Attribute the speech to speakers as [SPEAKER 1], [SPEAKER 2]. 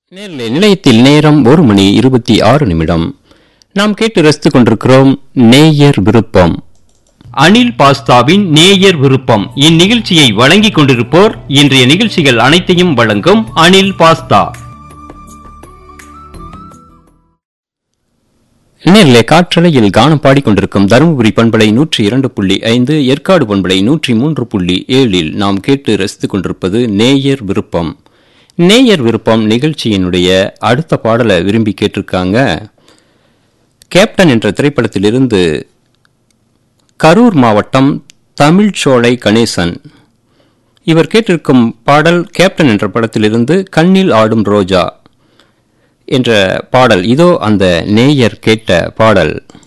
[SPEAKER 1] நேரிலே நிலையத்தில் நேரம் ஒரு மணி இருபத்தி ஆறு நிமிடம் நாம் கேட்டு ரசித்துக் கொண்டிருக்கிறோம் நேயர் விருப்பம்
[SPEAKER 2] அனில் பாஸ்தாவின் நேயர் விருப்பம் இந்நிகழ்ச்சியை வழங்கிக் கொண்டிருப்போர் இன்றைய நிகழ்ச்சிகள் அனைத்தையும் வழங்கும் அனில் பாஸ்தா
[SPEAKER 1] நேரிலே காற்றலையில் கானம் பாடிக்கொண்டிருக்கும் தருமபுரி பண்பலை நூற்றி இரண்டு புள்ளி ஐந்து ஏற்காடு பண்பலை நூற்றி மூன்று புள்ளி ஏழில் நாம் கேட்டு ரசித்துக் கொண்டிருப்பது நேயர் விருப்பம் நேயர் விருப்பம் நிகழ்ச்சியினுடைய அடுத்த பாடலை விரும்பி கேட்டிருக்காங்க கேப்டன் என்ற திரைப்படத்திலிருந்து கரூர் மாவட்டம் தமிழ்ச்சோலை கணேசன் இவர் கேட்டிருக்கும் பாடல் கேப்டன் என்ற படத்திலிருந்து கண்ணில் ஆடும் ரோஜா என்ற பாடல் இதோ அந்த நேயர் கேட்ட பாடல்